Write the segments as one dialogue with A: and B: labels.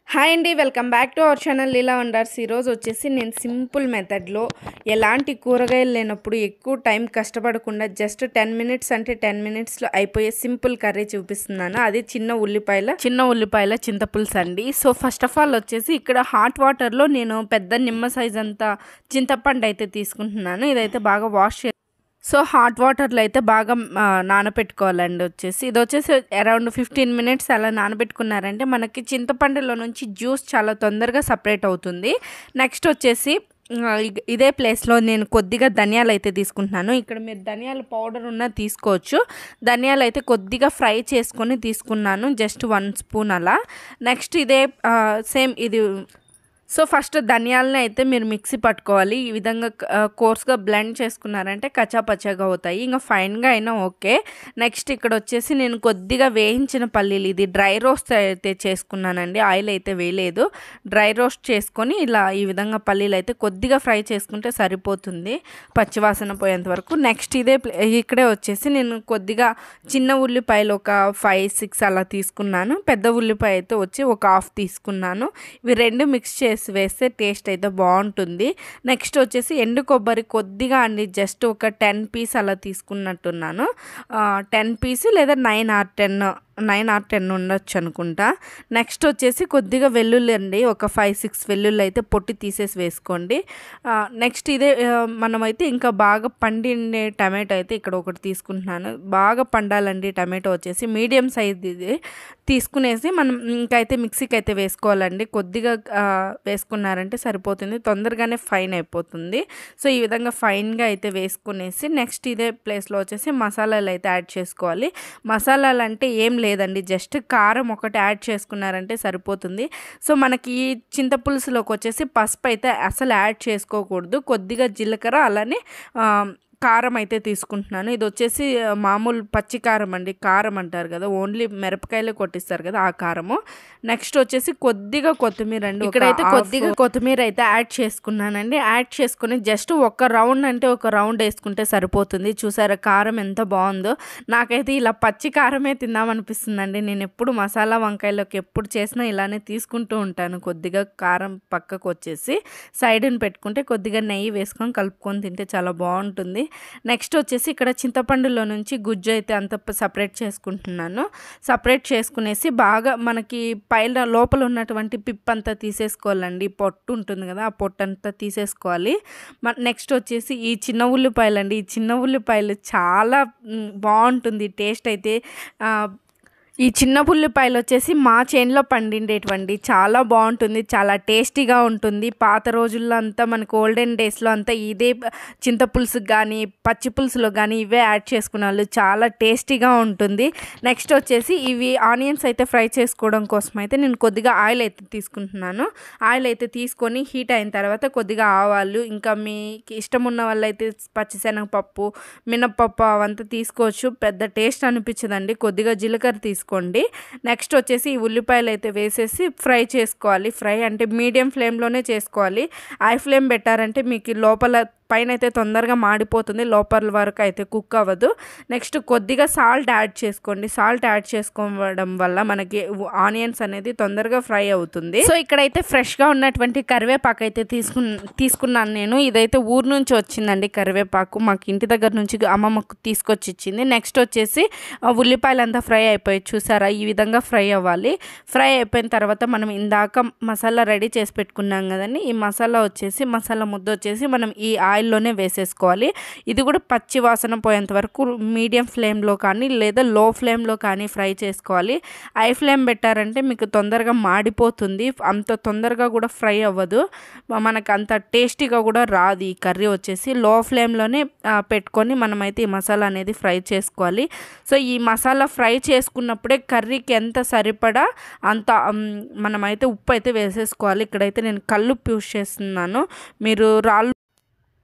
A: hi అండి welcome back to our channel Leela wonders ఈరోజు వచ్చేసి నేను సింపుల్ మెథడ్లో ఎలాంటి కూరగాయలు లేనప్పుడు ఎక్కువ టైం కష్టపడకుండా జస్ట్ టెన్ మినిట్స్ అంటే టెన్ మినిట్స్లో అయిపోయే సింపుల్ కర్రీ చూపిస్తున్నాను అది చిన్న ఉల్లిపాయల చిన్న ఉల్లిపాయల చింతపులుసు అండి సో ఫస్ట్ ఆఫ్ ఆల్ వచ్చేసి ఇక్కడ హాట్ వాటర్లో నేను పెద్ద నిమ్మ సైజ్ అంతా చింతపండు అయితే తీసుకుంటున్నాను ఇదైతే బాగా వాష్ చే సో హాట్ వాటర్లో అయితే బాగా ఆ, నానబెట్టుకోవాలండి వచ్చేసి ఇది వచ్చేసి అరౌండ్ ఫిఫ్టీన్ మినిట్స్ అలా నానబెట్టుకున్నారంటే మనకి చింతపండులో నుంచి జ్యూస్ చాలా తొందరగా సపరేట్ అవుతుంది నెక్స్ట్ వచ్చేసి ఆ, ఇ- ఇదే ప్లేస్లో నేను కొద్దిగా ధనియాలు అయితే తీసుకుంటున్నాను ఇక్కడ మీరు ధనియాల పౌడర్ ఉన్న తీసుకోవచ్చు ధనియాలు అయితే కొద్దిగా ఫ్రై చేసుకొని తీసుకున్నాను జస్ట్ వన్ స్పూన్ అలా నెక్స్ట్ ఇదే సేమ్ ఇది సో ఫస్ట్ ధనియాలని అయితే మీరు మిక్సీ పట్టుకోవాలి ఈ విధంగా ఆ, కోర్స్గా బ్లెండ్ చేసుకున్నారంటే కచ్చాపచ్చాగా అవుతాయి ఇంకా ఫైన్గా అయినా ఓకే నెక్స్ట్ ఇక్కడ వచ్చేసి నేను కొద్దిగా వేయించిన పల్లీలు ఇది డ్రై రోస్ట్ అయితే చేసుకున్నానండి ఆయిల్ అయితే వేయలేదు డ్రై రోస్ట్ చేసుకొని ఇలా ఈ విధంగా పల్లీలు అయితే కొద్దిగా ఫ్రై చేసుకుంటే సరిపోతుంది పచ్చివాసన పోయేంత వరకు నెక్స్ట్ ఇదే ప్లే- ఇక్కడే వచ్చేసి నేను కొద్దిగా చిన్న ఉల్లిపాయలు ఒక ఫైవ్ సిక్స్ అలా తీసుకున్నాను పెద్ద ఉల్లిపాయ అయితే వచ్చి ఒక హాఫ్ తీసుకున్నాను ఇవి రెండు మిక్స్ చేసి వేస్తే టేస్ట్ అయితే బాగుంటుంది నెక్స్ట్ వచ్చేసి ఎండు కొబ్బరి కొద్దిగా అండి జస్ట్ ఒక టెన్ పీస్ అలా తీసుకున్నట్టున్నాను టెన్ పీస్ లేదా nine or ten nine or ten ఉండొచ్చు అనుకుంటా నెక్స్ట్ వచ్చేసి కొద్దిగా వెల్లుల్లి అండి ఒక ఫైవ్ సిక్స్ వెల్లుల్లి అయితే పొట్టి తీసేసి వేసుకోండి నెక్స్ట్ ఇదే ఆ, మనమైతే ఇంకా బాగా పండిండే టమాటో అయితే ఇక్కడ ఒకటి తీసుకుంటున్నాను బాగా పండాలండి టమాటో వచ్చేసి మీడియం సైజ్ ఇది తీసుకునేసి మనం ఇంకైతే మిక్సీకి అయితే వేసుకోవాలండి కొద్దిగా ఆ, వేసుకున్నారంటే సరిపోతుంది తొందరగానే ఫైన్ అయిపోతుంది సో ఈ విధంగా ఫైన్గా అయితే వేసుకునేసి నెక్స్ట్ ఇదే ప్లేస్లో వచ్చేసి మసాలాలు అయితే యాడ్ చేసుకోవాలి మసాలాలు అంటే ఏం లేదండి జస్ట్ కారం ఒకటి యాడ్ చేసుకున్నారంటే సరిపోతుంది సో మనకి ఈ చింతపులుసులోకి వచ్చేసి పసుపు అయితే అసలు యాడ్ చేసుకోకూడదు కొద్దిగా జీలకర్ర అలానే ఆ, కారం అయితే తీసుకుంటున్నాను ఇది వచ్చేసి ఆ, మామూలు పచ్చి కారం అండి కారం అంటారు కదా ఓన్లీ మిరపకాయలే కొట్టిస్తారు కదా ఆ కారము నెక్స్ట్ వచ్చేసి కొద్దిగా కొత్తిమీర అండి ఇక్కడైతే కొద్దిగా కొత్తిమీర అయితే యాడ్ చేసుకున్నానండి యాడ్ చేసుకుని జస్ట్ ఒక రౌండ్ అంటే ఒక రౌండ్ వేసుకుంటే సరిపోతుంది చూసారా కారం ఎంత బాగుందో నాకైతే ఇలా పచ్చి కారమే తిందామనిపిస్తుందండి నేను ఎప్పుడు మసాలా వంకాయలోకి ఎప్పుడు చేసినా ఇలానే తీసుకుంటూ ఉంటాను కొద్దిగా కారం పక్కకు వచ్చేసి సైడ్ని పెట్టుకుంటే కొద్దిగా నెయ్యి వేసుకొని కలుపుకొని తింటే చాలా బాగుంటుంది నెక్స్ట్ వచ్చేసి ఇక్కడ చింతపండులో నుంచి గుజ్జు అయితే అంత సపరేట్ చేసుకుంటున్నాను సపరేట్ చేసుకునేసి బాగా మనకి పైన లోపల ఉన్నటువంటి పిప్ అంతా తీసేసుకోవాలండి పొట్టు ఉంటుంది కదా ఆ పొట్టు అంతా తీసేసుకోవాలి నెక్స్ట్ వచ్చేసి ఈ చిన్న ఉల్లిపాయలు అండి ఈ చిన్న ఉల్లిపాయలు చాలా మ్, బాగుంటుంది టేస్ట్ అయితే ఆ, ఈ చిన్న ఉల్లిపాయలు వచ్చేసి మా చేనులో పండిండేటువంటి చాలా బాగుంటుంది చాలా టేస్టీగా ఉంటుంది పాత రోజుల్లో అంతా మనకు ఓల్డెన్ డేస్లో అంతా ఇదే చింతపులుసు కానీ పచ్చి పులుసులో కానీ ఇవే యాడ్ చేసుకునే వాళ్ళు చాలా టేస్టీగా ఉంటుంది నెక్స్ట్ వచ్చేసి ఇవి ఆనియన్స్ అయితే ఫ్రై చేసుకోవడం కోసం అయితే నేను కొద్దిగా ఆయిల్ అయితే తీసుకుంటున్నాను ఆయిల్ అయితే తీసుకొని హీట్ అయిన తర్వాత కొద్దిగా ఆవాలు ఇంకా మీకు ఇష్టం ఉన్న వాళ్ళైతే పచ్చిశనగపప్పు మినప్పప్పు అవంతా తీసుకోవచ్చు పెద్ద టేస్ట్ అనిపించదండి కొద్దిగా జీలకర్ర తీసుకోండి నెక్స్ట్ వచ్చేసి ఈ ఉల్లిపాయలు అయితే వేసేసి ఫ్రై చేసుకోవాలి ఫ్రై అంటే మీడియం ఫ్లేమ్లోనే చేసుకోవాలి హై ఫ్లేమ్ పెట్టారంటే మీకు ఈ లోపల పైన అయితే తొందరగా మాడిపోతుంది లోపల వరకు అయితే కుక్ అవ్వదు నెక్స్ట్ కొద్దిగా సాల్ట్ యాడ్ చేసుకోండి సాల్ట్ యాడ్ చేసుకోవడం వల్ల మనకి ఆనియన్స్ అనేది తొందరగా ఫ్రై అవుతుంది సో ఇక్కడైతే ఫ్రెష్గా ఉన్నటువంటి కరివేపాకు అయితే తీసుకు తీసుకున్నాను నేను ఇదైతే ఊరు నుంచి వచ్చిందండి కరివేపాకు మాకు ఇంటి దగ్గర నుంచి అమ్మమ్మకు తీసుకొచ్చి ఇచ్చింది నెక్స్ట్ వచ్చేసి ఆ, ఉల్లిపాయలు అంతా ఫ్రై అయిపోయి చూసారా ఈ విధంగా ఫ్రై అవ్వాలి ఫ్రై అయిపోయిన తర్వాత మనం ఇందాక మసాలా రెడీ చేసి పెట్టుకున్నాం కదండి ఈ మసాలా వచ్చేసి మసాలా ముద్ద వచ్చేసి మనం ఈ ఆయిల్లోనే వేసేసుకోవాలి ఇది కూడా పచ్చి వాసన పోయేంత వరకు మీడియం ఫ్లేమ్లో కానీ లేదా లో ఫ్లేమ్లో కానీ ఫ్రై చేసుకోవాలి హై ఫ్లేమ్ పెట్టారంటే మీకు తొందరగా మాడిపోతుంది అంత తొందరగా కూడా ఫ్రై అవ్వదు మనకు అంత టేస్టీగా కూడా రాదు ఈ కర్రీ వచ్చేసి లో ఫ్లేమ్లోనే ఆ, పెట్టుకొని మనమైతే ఈ మసాలా అనేది ఫ్రై చేసుకోవాలి సో ఈ మసాలా ఫ్రై చేసుకున్నప్పుడే కర్రీకి ఎంత సరిపడా అంత మ్, మనమైతే ఉప్పు అయితే వేసేసుకోవాలి ఇక్కడైతే నేను కల్లుప్పు యూస్ చేస్తున్నాను మీరు రాళ్ళు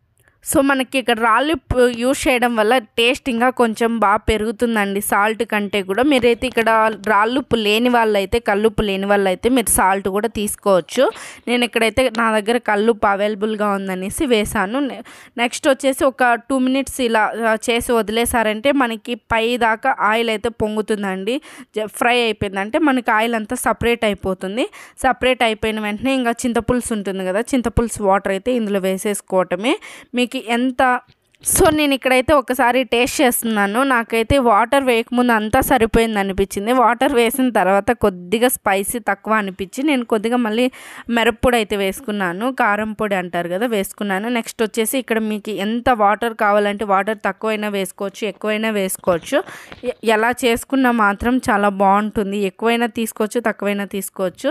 A: సో మనకి ఇక్కడ రాళ్ళు ఉప్పు యూస్ చేయడం వల్ల టేస్ట్ ఇంకా కొంచెం బాగా పెరుగుతుందండి సాల్ట్ కంటే కూడా మీరైతే ఇక్కడ రాళ్ళు ఉప్పు లేని వాళ్ళైతే కల్లుప్పు లేని వాళ్ళైతే మీరు సాల్ట్ కూడా తీసుకోవచ్చు నేను ఇక్కడైతే నా దగ్గర కల్లుప్పు అవైలబుల్గా ఉందనేసి వేసాను నె- నెక్స్ట్ వచ్చేసి ఒక టూ మినిట్స్ ఇలా ఆ, చేసి వదిలేసారంటే మనకి పై దాకా ఆయిల్ అయితే పొంగుతుందండి జ- ఫ్రై అయిపోయిందంటే మనకి ఆయిల్ అంతా సపరేట్ అయిపోతుంది సపరేట్ అయిపోయిన వెంటనే ఇంకా చింతపులుసు ఉంటుంది కదా చింతపులుసు వాటర్ అయితే ఇందులో వేసేసుకోవటమే మీకు ఎంత సో నేను ఇక్కడైతే ఒకసారి టేస్ట్ చేస్తున్నాను నాకైతే వాటర్ వేయకముందు అంతా సరిపోయింది అనిపించింది వాటర్ వేసిన తర్వాత కొద్దిగా స్పైసీ తక్కువ అనిపించి నేను కొద్దిగా మళ్ళీ మిరప్పొడి అయితే వేసుకున్నాను కారం పొడి అంటారు కదా వేసుకున్నాను నెక్స్ట్ వచ్చేసి ఇక్కడ మీకు ఎంత వాటర్ కావాలంటే వాటర్ తక్కువైనా వేసుకోవచ్చు ఎక్కువైనా వేసుకోవచ్చు ఎ- ఎలా చేసుకున్నా మాత్రం చాలా బాగుంటుంది ఎక్కువైనా తీసుకోవచ్చు తక్కువైనా తీసుకోవచ్చు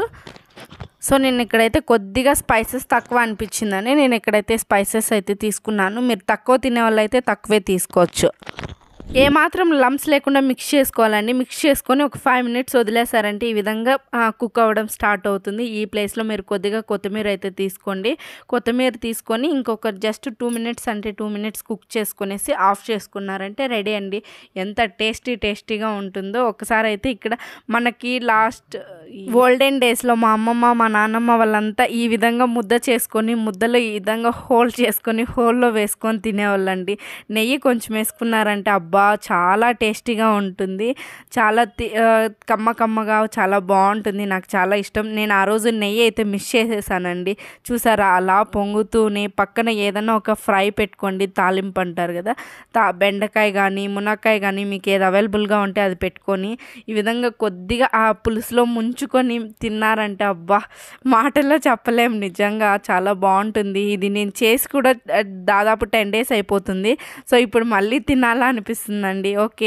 A: సో నేను ఇక్కడైతే కొద్దిగా స్పైసెస్ తక్కువ అనిపించిందని నేను ఇక్కడైతే స్పైసెస్ అయితే తీసుకున్నాను మీరు తక్కువ తినే వాళ్ళు అయితే తక్కువే తీసుకోవచ్చు ఏమాత్రం లంప్స్ లేకుండా మిక్స్ చేసుకోవాలండి మిక్స్ చేసుకొని ఒక ఫైవ్ మినిట్స్ వదిలేసారంటే ఈ విధంగా కుక్ అవ్వడం స్టార్ట్ అవుతుంది ఈ ప్లేస్లో మీరు కొద్దిగా కొత్తిమీర అయితే తీసుకోండి కొత్తిమీర తీసుకొని ఇంకొక జస్ట్ టూ మినిట్స్ అంటే టూ మినిట్స్ కుక్ చేసుకునేసి ఆఫ్ చేసుకున్నారంటే రెడీ అండి ఎంత టేస్టీ టేస్టీగా ఉంటుందో ఒకసారి అయితే ఇక్కడ మనకి లాస్ట్ ఓల్డెన్ డేస్లో మా అమ్మమ్మ మా నాన్నమ్మ వాళ్ళంతా ఈ విధంగా ముద్ద చేసుకొని ముద్దలో ఈ విధంగా హోల్ చేసుకొని హోల్లో వేసుకొని తినేవాళ్ళండి నెయ్యి కొంచెం వేసుకున్నారంటే అబ్బా చాలా టేస్టీగా ఉంటుంది చాలా తి- ఆ, కమ్మ కమ్మగా చాలా బాగుంటుంది నాకు చాలా ఇష్టం నేను ఆ రోజు నెయ్యి అయితే మిస్ చేసేసానండి చూసారా అలా పొంగుతూనే పక్కన ఏదైనా ఒక ఫ్రై పెట్టుకోండి తాలింపు అంటారు కదా తా బెండకాయ కానీ మునక్కాయ కానీ మీకు ఏది అవైలబుల్గా ఉంటే అది పెట్టుకొని ఈ విధంగా కొద్దిగా ఆ పులుసులో ముంచుకొని తిన్నారంటే అబ్బా మాటల్లో చెప్పలేం నిజంగా చాలా బాగుంటుంది ఇది నేను చేసి కూడా ఆ, దాదాపు టెన్ డేస్ అయిపోతుంది సో ఇప్పుడు మళ్ళీ తినాలా అనిపిస్తుందండి ఓకే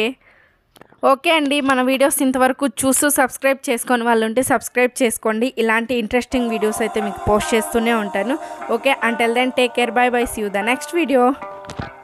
A: ఓకే అండి మన వీడియోస్ ఇంతవరకు చూస్తూ సబ్స్క్రైబ్ చేసుకొని వాళ్ళు ఉంటే సబ్స్క్రైబ్ చేసుకోండి ఇలాంటి ఇంట్రెస్టింగ్ వీడియోస్ అయితే మీకు పోస్ట్ చేస్తూనే ఉంటాను okay until then take care bye bye see you the next video